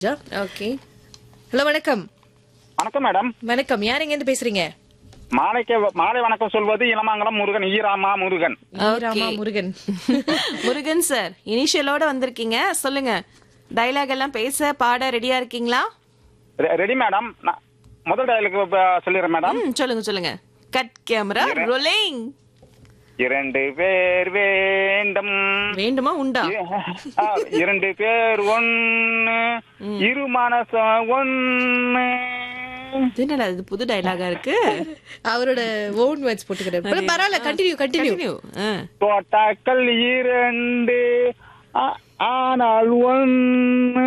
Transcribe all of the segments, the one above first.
Okay hello வணக்கம் வணக்கம் madam வணக்கம் யார் எங்க இருந்து பேசுறீங்க மாலைக்கு மாலை வணக்கம் சொல்வது இளமாங்கலம் முருகன் ஈராமா முருகன் ராமா முருகன் முருகன் சார் இனிஷியலோட வந்திருக்கீங்க சொல்லுங்க டைலாக் எல்லாம் பேச பாட ரெடியா இருக்கீங்களா ரெ- ரெடி மேடம் நான் முதல் டயலுக்கு சொல்லிடுறேன் மேடம் ம் சொல்லுங்க சொல்லுங்க கட் கேமரா ரோலிங் இரண்டு பேர் வேண்டும் வேண்டுமா உண்டா ஆ, இரண்டு பேர் ஒன்னு இரு மனசம் ஒன்னு இது என்னடா இது புது டைலாகா இருக்கு அவரோட ஓன் வேர்ட்ஸ் போட்டுக்கிறாரு பரவாயில்ல கண்டினியூ கண்டினியூ Continue. ஆ. தோட்டாக்கள் இரண்டு ஆ- ஆனால் ஒன்னு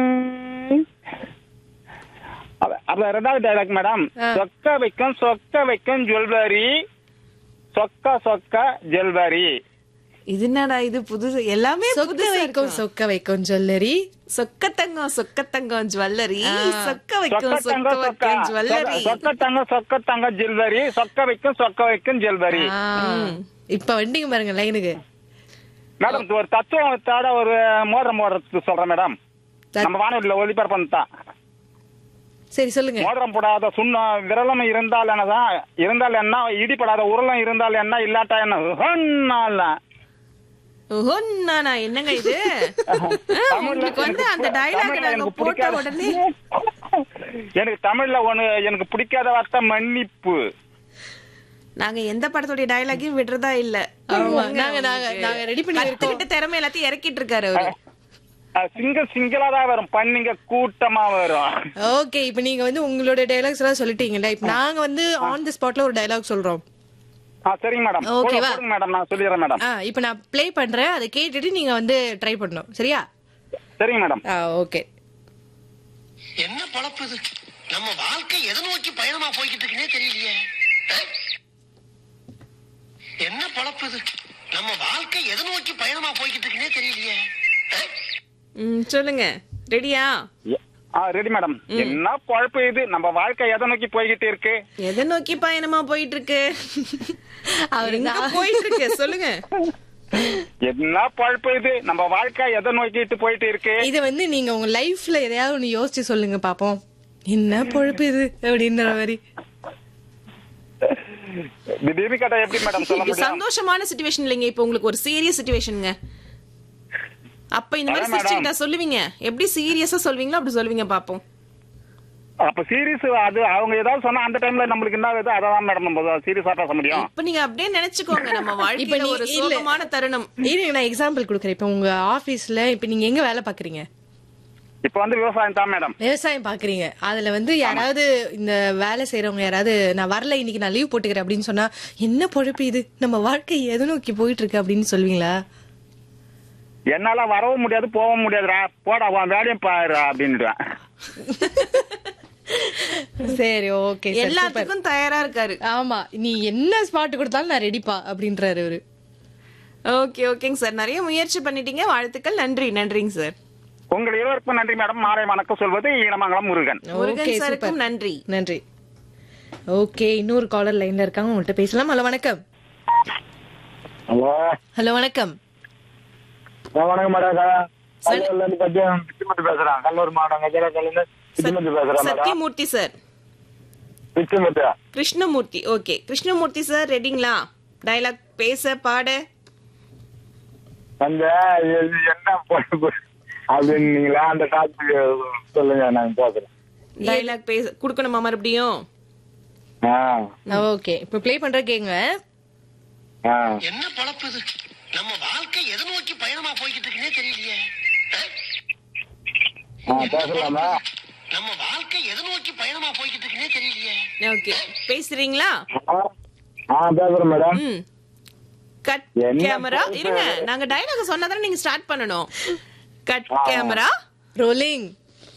அப்ப- அப்ப ரெண்டாவது டைலாக் மேடம் சொக்க வைக்கும் சொக்க வைக்கும் ஜுவல்லரி சொக்க சொக்க ஜுவல்லரி இது என்னடா இது புது எல்லாமே சொக்க புதுசா வைக்கும் இருக்கும் சொக்க வைக்கும் ஜுவல்லரி சொக்கத்தங்கம் சொக்கத்தங்கம் ஜுவல்லரி சொக்க சொக்க வைக்கும் சொக்க தங்க சொக்க வைக்கும் ஜுவல்லரி சொக்க தங்க சொக்க தங்க ஜுவல்லரி சொக்க வைக்கும் சொக்க வைக்கும் ஜுவல்லரி இப்ப வண்டிங்க பாருங்க லைனுக்கு மேடம் ஒரு தத்துவத்தோட ஒரு மோதிரம் மோதிரத்துக்கு சொல்றேன் மேடம் நம்ம வானொலியில ஒளிபரப்பு பண்ணிட்டான் சரி சொல்லுங்க மோதிரம் போடாத சுண்ண விரலம் இருந்தால் என்னதான் இருந்தால் என்ன இடிப்படாத உருளம் இருந்தால் என்ன இல்லாட்டா என்ன ஹொன்னால. ஓஹோ நானா என்னங்க இது ஆ, உங்களுக்கு வந்து அந்த டைலாக் தமிழ்ல நாங்க எனக்கு போட்ட பிடிக்காத- உடனே எனக்கு தமிழ்ல ஒண்ணு எனக்கு பிடிக்காத வார்த்தை மன்னிப்பு நாங்க எந்த படத்துடைய டயலாகையும் விடுறதா இல்ல ஆமா, நாங்க நாங்க நாங்க ரெடி பண்ணி இருக்கோம் கத்துக்கிட்ட திறமை எல்லாத்தையும் இறக்கிட்டு இருக்காரு அவரு சிங்கிள் சிங்கிளா தான் வரும் பண்ணிங்க கூட்டமா வரும் ஓகே இப்போ நீங்க வந்து உங்களோட டைலாக்ஸ் எல்லாம் சொல்லிட்டீங்கல்ல இப்போ நாங்க வந்து ஆன் தி ஸ்பாட்ல ஒரு டைலாக் சொல்றோம் ஆ சரிங்க மேடம் ஓகேவா? கொடுங்க மேடம் நான் சொல்லிடுறேன் மேடம் ஆ இப்போ நான் ப்ளே பண்றேன் அதை கேட்டுட்டு நீங்க வந்து ட்ரை பண்ணணும் சரியா சரிங்க மேடம் ஆ ஓகே என்ன பழப்பு இது நம்ம வாழ்க்கை எதை நோக்கி பயணமா போய்கிட்டு இருக்குன்னே தெரியலையே அஹ்? என்ன பழப்பு இது நம்ம வாழ்க்கை எதை நோக்கி பயணமா போய்கிட்டு இருக்குன்னே தெரியலையே அஹ்? ம், சொல்லுங்க ரெடியா ஆ ரெடி மேடம் என்ன குழப்பம் இது நம்ம வாழ்க்கை எதை நோக்கி போய்கிட்டு இருக்கு எதை நோக்கி பயணமா போயிட்டு இருக்கு அவரு எங்க நான்- போயிட்டு இருக்கு சொல்லுங்க என்ன குழப்பம் இது நம்ம வாழ்க்கை எதை நோக்கிட்டு போயிட்டு இருக்கு இது வந்து நீங்க உங்க லைஃப்ல எதையாவது ஒண்ணு யோசிச்சு சொல்லுங்க பாப்போம் என்ன பொழப்பு இது அப்படின்ற மாதிரி திடீர்னு கேட்டா எப்படி மேடம் சொல்ல இது முடியும் சந்தோஷமான சுச்சுவேஷன் இல்லைங்க இப்போ உங்களுக்கு ஒரு சீரியஸ் சுச்சுவேஷனுங்க அப்ப இந்த மாதிரி அதான் madam. சிரிச்சுக்கிட்டா சொல்லுவீங்க எப்படி சீரியஸா சொல்வீங்களோ அப்படி சொல்லுவீங்க பாப்போம் அப்ப சீரியஸ் அது அவங்க ஏதாவது சொன்னா அந்த டைம்ல நம்மளுக்கு என்ன ஆகுது அதான் மேடம் நம்ம சீரியஸா பேச முடியும் இப்ப நீங்க அப்படியே நினைச்சுக்கோங்க நம்ம இப்ப வாழ்க்கையில நீ ஒரு இல்ல. சோகமான தருணம் இருங்க நான் எக்ஸாம்பிள் கொடுக்குறேன் இப்போ உங்க ஆபீஸ்ல இப்போ நீங்க எங்க வேலை பாக்குறீங்க இப்ப வந்து விவசாயம் தான் மேடம் விவசாயம் பாக்குறீங்க அதுல வந்து யாராவது இந்த வேலை செய்யறவங்க யாராவது நான் வரல இன்னைக்கு நான் லீவ் போட்டுக்கிறேன் அப்படின்னு சொன்னா என்ன பொழப்பு இது நம்ம வாழ்க்கை எதை நோக்கி போயிட்டு இருக்கு அப்படின்னு சொல்வீங்களா என்னால வரவும் முடியாது போகவும் முடியாதுடா போடா உன் வேலையும் பாரு அப்படின்னுடுவேன் சரி ஓகே எல்லாத்துக்கும் தயாரா இருக்காரு ஆமா நீ என்ன ஸ்பாட் கொடுத்தாலும் நான் ரெடிப்பா அப்படின்றாரு அவரு ஓகே ஓகேங்க சார் நிறைய முயற்சி பண்ணிட்டீங்க வாழ்த்துக்கள் நன்றி நன்றிங்க சார் உங்கள் இருவருக்கும் நன்றி மேடம் மாலை வணக்கம் சொல்வது ஈனமங்கலம் முருகன் முருகன் Okay, சாருக்கும் super. நன்றி நன்றி ஓகே இன்னொரு காலர் லைன்ல இருக்காங்க உங்கள்கிட்ட பேசலாம் ஹலோ வணக்கம் ஹலோ ஹலோ வணக்கம் வணக்கம் மேடம் கல்லூர்ல இருந்து பத்தியம் பிச்சுமத்து பேசுறேன் கல்லூர் மாவட்டம் கஜராக்கல்ல இருந்து பிச்சுமத்து பேசுறேன் madam Sathyamoorthy sir Pichumuthu Krishnamoorthy okay Krishnamoorthy sir ரெடிங்களா டயலாக் பேச பாட அந்த இது என்ன பொழப்பு அப்படின்னீங்களா அந்த டாபிக் சொல்லுங்க நான் பேசுறேன் டயலாக் பேச குடுக்கணுமா மறுபடியும் ஆ ஓகே இப்போ ப்ளே பண்ற கேங்க ஆ என்ன பழப்பு இது நம்ம வாழ்க்கை எதை நோக்கி பயணமா போய்கிட்டு இருக்குன்னே தெரியலையே அஹ்? ஆ பேசலாமா நம்ம வாழ்க்கை எதை நோக்கி பயணமா போய்கிட்டு இருக்குன்னே தெரியலையே ஓகே பேசுறீங்களா ஆ, ஆ பேசுறேன் மேடம் ம் கட் என்ன கேமரா பேச- இருங்க நாங்க டயலாக் சொன்னதானே நீங்க ஸ்டார்ட் பண்ணணும் கட் கேமரா ரோலிங்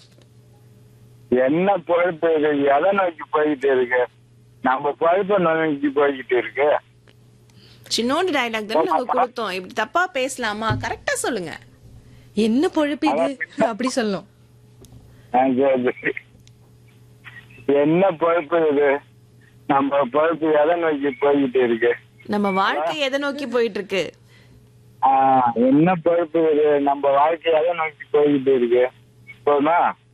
என்ன பொழப்பு இது எதை நோக்கி போய்கிட்டு இருக்கு நம்ம பொழப்பை நோக்கி போய்கிட்டு இருக்கு சின்னோண்டு டயலாக் தானே நாங்க கொடுத்தோம் இப்படி தப்பா பேசலாமா கரெக்டா சொல்லுங்க என்ன பொழப்பு இது அப்படி சொல்லணும் ஆ, சரி, சரி. என்ன பொழப்பு இது நம்ம பொழப்பு எதை நோக்கி போய்கிட்டு இருக்கு நம்ம வாழ்க்கை எதை நோக்கி போயிட்டு இருக்கு ஆ, என்ன பொறுப்பு இது நம்ம வாழ்க்கை எதை நோக்கி போய்கிட்டு இருக்கு போதுமா